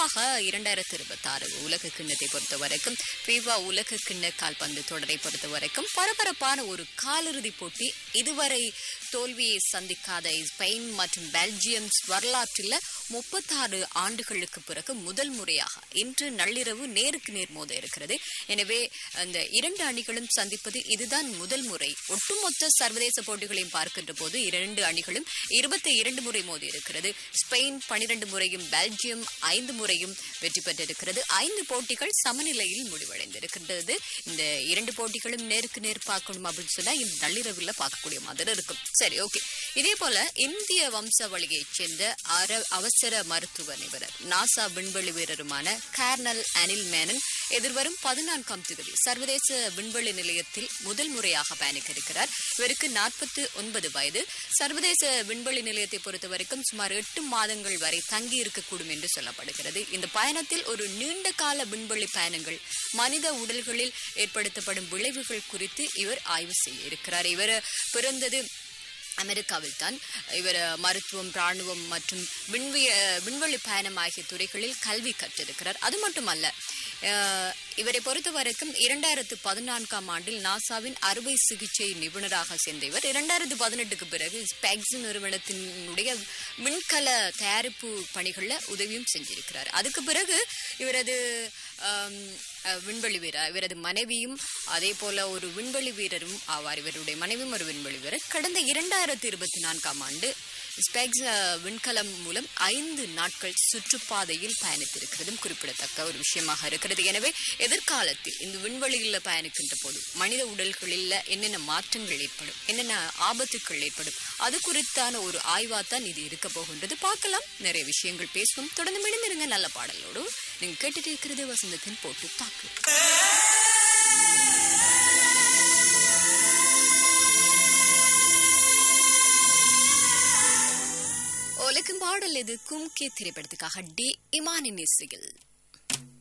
குறிப்பாக இரண்டாயிரத்தி இருபத்தி ஆறு உலக கிண்ணத்தை பொறுத்த வரைக்கும் ஃபீஃபா உலக கிண்ண கால்பந்து தொடரை பொறுத்த வரைக்கும் பரபரப்பான ஒரு காலிறுதி போட்டி இதுவரை தோல்வியை சந்திக்காத ஸ்பெயின் மற்றும் பெல்ஜியம் வரலாற்றில் முப்பத்தாறு ஆண்டுகளுக்கு பிறகு முதல் முறையாக இன்று நள்ளிரவு நேருக்கு நேர் மோத இருக்கிறது எனவே அந்த இரண்டு அணிகளும் சந்திப்பது இதுதான் முதல் முறை ஒட்டுமொத்த சர்வதேச போட்டிகளையும் பார்க்கின்ற போது இரண்டு அணிகளும் இருபத்தி இரண்டு முறை மோதி இருக்கிறது ஸ்பெயின் பனிரெண்டு முறையும் பெல்ஜியம் ஐந்து முறையும் வெற்றி பெற்றிருக்கிறது ஐந்து போட்டிகள் சமநிலையில் முடிவடைந்திருக்கின்றது இந்த இரண்டு போட்டிகளும் நேருக்கு நேர் பார்க்கணும் அப்படின்னு சொன்னா இந்த நள்ளிரவில் பார்க்கக்கூடிய மாதிரி இருக்கும் சரி ஓகே இதே போல இந்திய வம்சாவளியைச் சேர்ந்த அர- அவசர மருத்துவ நிபுணர் நாசா விண்வெளி வீரருமான கர்னல் அனில் மேனன் எதிர்வரும் பதினான்காம் தேதி சர்வதேச விண்வெளி நிலையத்தில் முதல் முறையாக பயணிக்க இருக்கிறார் இவருக்கு நாற்பத்தி ஒன்பது வயது சர்வதேச விண்வெளி நிலையத்தை பொறுத்த வரைக்கும் சுமார் எட்டு மாதங்கள் வரை தங்கி இருக்கக்கூடும் என்று சொல்லப்படுகிறது இந்த பயணத்தில் ஒரு நீண்ட கால விண்வெளி பயணங்கள் மனித உடல்களில் ஏற்படுத்தப்படும் விளைவுகள் குறித்து இவர் ஆய்வு செய்ய இருக்கிறார் இவர் பிறந்தது அமெரிக்காவில் தான் இவர் மருத்துவம் ராணுவம் மற்றும் விண்விய விண்வெளி பயணம் ஆகிய துறைகளில் கல்வி கற்றிருக்கிறார் அது மட்டுமல்ல அஹ், இவரை பொறுத்த வரைக்கும் இரண்டாயிரத்து பதினான்காம் ஆண்டில் நாசாவின் அறுவை சிகிச்சை நிபுணராக சேர்ந்த இவர் இரண்டாயிரத்து பதினெட்டுக்கு பிறகு ஸ்பெக்ஸ் நிறுவனத்தினுடைய விண்கல தயாரிப்பு பணிகளில் உதவியும் செஞ்சிருக்கிறார் அதுக்கு பிறகு இவரது ஆம், அஹ், விண்வெளி வீரர் இவரது மனைவியும் அதே போல ஒரு விண்வெளி வீரரும் ஆவார் இவருடைய மனைவியும் ஒரு விண்வெளி வீரர் கடந்த இரண்டாயிரத்தி இருபத்தி நான்காம் ஆண்டு ஸ்பெக்ஸ் அஹ், விண்கலம் மூலம் ஐந்து நாட்கள் சுற்றுப்பாதையில் பயணித்திருக்கிறதும் குறிப்பிடத்தக்க ஒரு விஷயமாக இருக்கிறது எனவே எதிர்காலத்தில் இந்த விண்வெளியில் பயணிக்கின்ற போது மனித உடல்களில் என்னென்ன மாற்றங்கள் ஏற்படும் என்னென்ன ஆபத்துக்கள் ஏற்படும் அது குறித்தான ஒரு ஆய்வாத்தான் இது இருக்க போகின்றது பார்க்கலாம் நிறைய விஷயங்கள் பேசுவோம் தொடர்ந்து மிடுந்திருங்க நல்ல பாடலோடு நீங்க கேட்டுட்டு இருக்கிறது வசந்தத்தின் போட்டு தாக்கு ஒலிக்கும் பாடல் இது கும்கே திரைப்படத்துக்காக டி இமானின் இசையில்